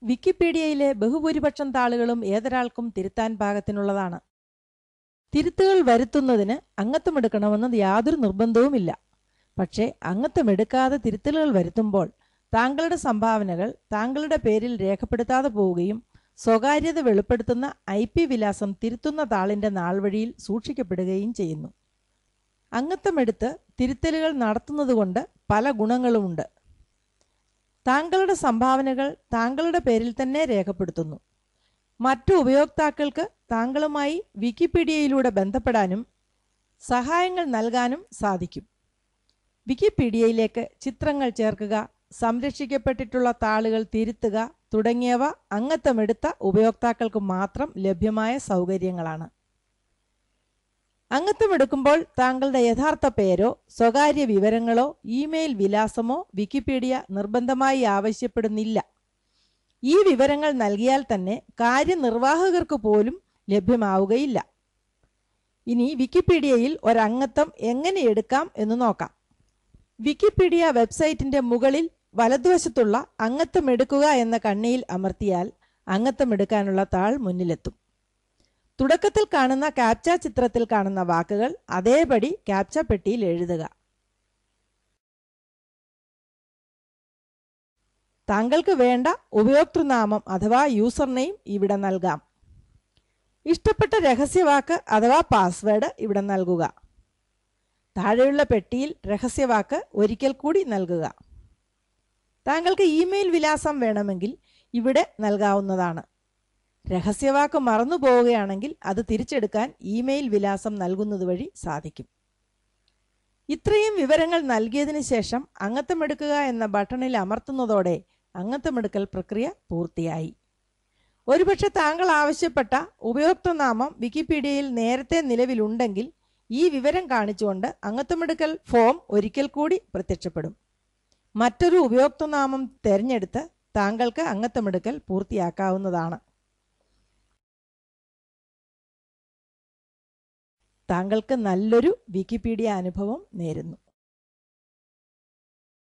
വിക്കിപീഡിയയിലെ ബഹുഭൂരിപക്ഷം താളുകളും ഏതൊരാൾക്കും തിരുത്താൻ പാകത്തിനുള്ളതാണ് തിരുത്തുകൾ വരുത്തുന്നതിന് അംഗത്വമെടുക്കണമെന്ന് യാതൊരു നിർബന്ധവുമില്ല പക്ഷേ അംഗത്വമെടുക്കാതെ തിരുത്തലുകൾ വരുത്തുമ്പോൾ താങ്കളുടെ സംഭാവനകൾ താങ്കളുടെ പേരിൽ രേഖപ്പെടുത്താതെ പോവുകയും സ്വകാര്യത വെളിപ്പെടുത്തുന്ന ഐ പി വിലാസം തിരുത്തുന്ന താളിന്റെ നാൾവഴിയിൽ സൂക്ഷിക്കപ്പെടുകയും ചെയ്യുന്നു അംഗത്വമെടുത്ത് തിരുത്തലുകൾ നടത്തുന്നതുകൊണ്ട് പല ഗുണങ്ങളുമുണ്ട് താങ്കളുടെ സംഭാവനകൾ താങ്കളുടെ പേരിൽ തന്നെ രേഖപ്പെടുത്തുന്നു മറ്റു ഉപയോക്താക്കൾക്ക് താങ്കളുമായി വിക്കിപീഡിയയിലൂടെ ബന്ധപ്പെടാനും സഹായങ്ങൾ നൽകാനും സാധിക്കും വിക്കിപീഡിയയിലേക്ക് ചിത്രങ്ങൾ ചേർക്കുക സംരക്ഷിക്കപ്പെട്ടിട്ടുള്ള താളുകൾ തിരുത്തുക തുടങ്ങിയവ അംഗത്വമെടുത്ത ഉപയോക്താക്കൾക്ക് മാത്രം ലഭ്യമായ സൗകര്യങ്ങളാണ് അംഗത്വമെടുക്കുമ്പോൾ താങ്കളുടെ യഥാർത്ഥ പേരോ സ്വകാര്യ വിവരങ്ങളോ ഇമെയിൽ വിലാസമോ വിക്കിപീഡിയ നിർബന്ധമായി ആവശ്യപ്പെടുന്നില്ല ഈ വിവരങ്ങൾ നൽകിയാൽ തന്നെ കാര്യനിർവാഹകർക്ക് പോലും ലഭ്യമാവുകയില്ല ഇനി വിക്കിപീഡിയയിൽ ഒരംഗത്വം എങ്ങനെ എടുക്കാം എന്ന് നോക്കാം വിക്കിപീഡിയ വെബ്സൈറ്റിന്റെ മുകളിൽ വലതുവശത്തുള്ള അംഗത്വം എടുക്കുക എന്ന കണ്ണിയിൽ അമർത്തിയാൽ അംഗത്വം എടുക്കാനുള്ള താൾ മുന്നിലെത്തും തുടക്കത്തിൽ കാണുന്ന ക്യാപ്ച ചിത്രത്തിൽ കാണുന്ന വാക്കുകൾ അതേപടി ക്യാപ്ച പെട്ടിയിൽ എഴുതുക താങ്കൾക്ക് വേണ്ട ഉപയോക്തൃനാമം അഥവാ യൂസർ നെയിം ഇവിടെ നൽകാം ഇഷ്ടപ്പെട്ട രഹസ്യവാക്ക് അഥവാ പാസ്വേഡ് ഇവിടെ നൽകുക താഴെയുള്ള പെട്ടിയിൽ രഹസ്യവാക്ക് ഒരിക്കൽ കൂടി നൽകുക താങ്കൾക്ക് ഇമെയിൽ വിലാസം വേണമെങ്കിൽ ഇവിടെ നൽകാവുന്നതാണ് രഹസ്യവാക്ക് മറന്നു പോവുകയാണെങ്കിൽ അത് തിരിച്ചെടുക്കാൻ ഇമെയിൽ വിലാസം നൽകുന്നത് വഴി സാധിക്കും ഇത്രയും വിവരങ്ങൾ നൽകിയതിനു ശേഷം അംഗത്വമെടുക്കുക എന്ന ബട്ടണിൽ അമർത്തുന്നതോടെ അംഗത്വമെടുക്കൽ പ്രക്രിയ പൂർത്തിയായി ഒരുപക്ഷെ താങ്കൾ ആവശ്യപ്പെട്ട ഉപയോക്തൃനാമം വിക്കിപീഡിയയിൽ നേരത്തെ നിലവിലുണ്ടെങ്കിൽ ഈ വിവരം കാണിച്ചുകൊണ്ട് അംഗത്വമെടുക്കൽ ഫോം ഒരിക്കൽ കൂടി പ്രത്യക്ഷപ്പെടും മറ്റൊരു ഉപയോക്തൃനാമം തിരഞ്ഞെടുത്ത് താങ്കൾക്ക് അംഗത്വമെടുക്കൽ പൂർത്തിയാക്കാവുന്നതാണ് താങ്കൾക്ക് നല്ലൊരു വിക്കിപീഡിയ അനുഭവം നേരുന്നു